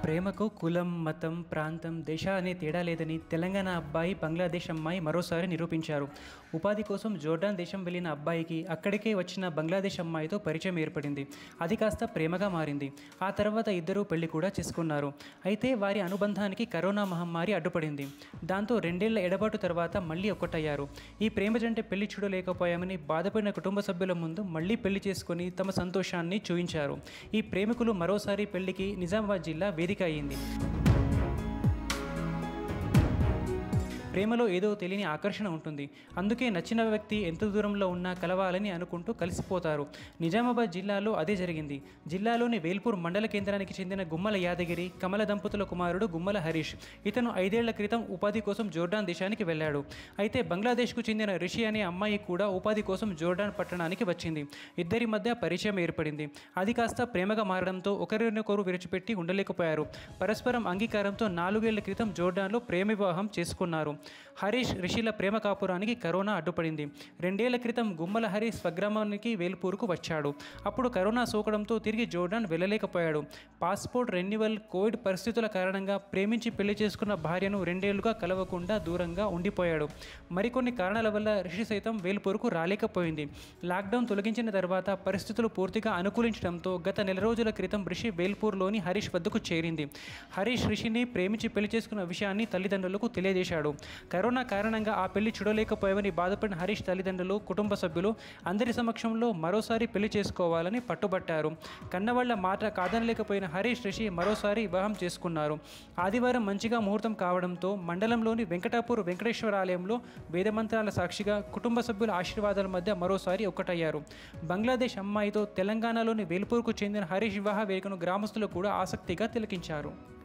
ప్రేమకు కులం మతం ప్రాంతం దేశ అనే తేడా లేదని తెలంగాణ అబ్బాయి బంగ్లాదేశ్ అమ్మాయి మరోసారి నిరూపించారు ఉపాధి కోసం జోర్డాన్ దేశం వెళ్ళిన అబ్బాయికి అక్కడికే వచ్చిన బంగ్లాదేశ్ అమ్మాయితో పరిచయం ఏర్పడింది అది కాస్త ప్రేమగా మారింది ఆ తర్వాత ఇద్దరూ పెళ్లి కూడా చేసుకున్నారు అయితే వారి అనుబంధానికి కరోనా మహమ్మారి అడ్డుపడింది దాంతో రెండేళ్ల ఎడబాటు తర్వాత మళ్ళీ ఒక్కటయ్యారు ఈ ప్రేమ జంట పెళ్లి చూడలేకపోయామని బాధపడిన కుటుంబ సభ్యుల ముందు మళ్ళీ పెళ్లి చేసుకుని తమ సంతోషాన్ని చూయించారు ఈ ప్రేమికులు మరోసారి పెళ్లికి నిజామాబాద్ జిల్లా వేదిక అయింది ప్రేమలో ఏదో తెలియని ఆకర్షణ ఉంటుంది అందుకే నచ్చిన వ్యక్తి ఎంత దూరంలో ఉన్నా కలవాలని అనుకుంటూ కలిసిపోతారు నిజామాబాద్ జిల్లాలో అదే జరిగింది జిల్లాలోని వేల్పూర్ మండల కేంద్రానికి చెందిన గుమ్మల యాదగిరి కమల దంపతుల కుమారుడు గుమ్మల హరీష్ ఇతను ఐదేళ్ల క్రితం ఉపాధి కోసం జోర్డాన్ దేశానికి వెళ్ళాడు అయితే బంగ్లాదేశ్కు చెందిన రిషి అనే అమ్మాయి కూడా ఉపాధి కోసం జోర్డాన్ పట్టణానికి వచ్చింది ఇద్దరి మధ్య పరిచయం ఏర్పడింది అది కాస్త ప్రేమగా మారడంతో ఒకరినొకరు విడిచిపెట్టి ఉండలేకపోయారు పరస్పరం అంగీకారంతో నాలుగేళ్ల క్రితం జోర్డాన్లో ప్రేమ వివాహం చేసుకున్నారు హరీష్ రిషిల ప్రేమ కాపురానికి కరోనా అడ్డుపడింది రెండేళ్ల క్రితం గుమ్మల హరీష్ స్వగ్రామానికి వేల్పూర్కు వచ్చాడు అప్పుడు కరోనా సోకడంతో తిరిగి జోర్డాన్ వెళ్ళలేకపోయాడు పాస్పోర్ట్ రెన్యువల్ కోవిడ్ పరిస్థితుల కారణంగా ప్రేమించి పెళ్లి చేసుకున్న భార్యను రెండేళ్లుగా కలవకుండా దూరంగా ఉండిపోయాడు మరికొన్ని కారణాల వల్ల రిషి సైతం వేల్పూర్కు రాలేకపోయింది లాక్డౌన్ తొలగించిన తర్వాత పరిస్థితులు పూర్తిగా అనుకూలించడంతో గత నెల రోజుల క్రితం రిషి వేల్పూర్లోని హరీష్ వద్దకు చేరింది హరీష్ రిషిని ప్రేమించి పెళ్లి చేసుకున్న విషయాన్ని తల్లిదండ్రులకు తెలియజేశాడు కరోనా కారణంగా ఆ పెళ్లి చూడలేకపోయామని బాధపడిన హరీష్ తల్లిదండ్రులు కుటుంబ సభ్యులు అందరి సమక్షంలో మరోసారి పెళ్లి చేసుకోవాలని పట్టుబట్టారు కన్నవాళ్ల మాట కాదనలేకపోయిన హరీష్ రిషి మరోసారి వివాహం చేసుకున్నారు ఆదివారం మంచిగా ముహూర్తం కావడంతో మండలంలోని వెంకటాపూర్ వెంకటేశ్వర ఆలయంలో వేదమంత్రాల సాక్షిగా కుటుంబ సభ్యుల ఆశీర్వాదాల మధ్య మరోసారి ఒక్కటయ్యారు బంగ్లాదేశ్ అమ్మాయితో తెలంగాణలోని వేల్పూర్కు చెందిన హరీష్ వివాహ వేడుకను గ్రామస్తులు కూడా ఆసక్తిగా తిలకించారు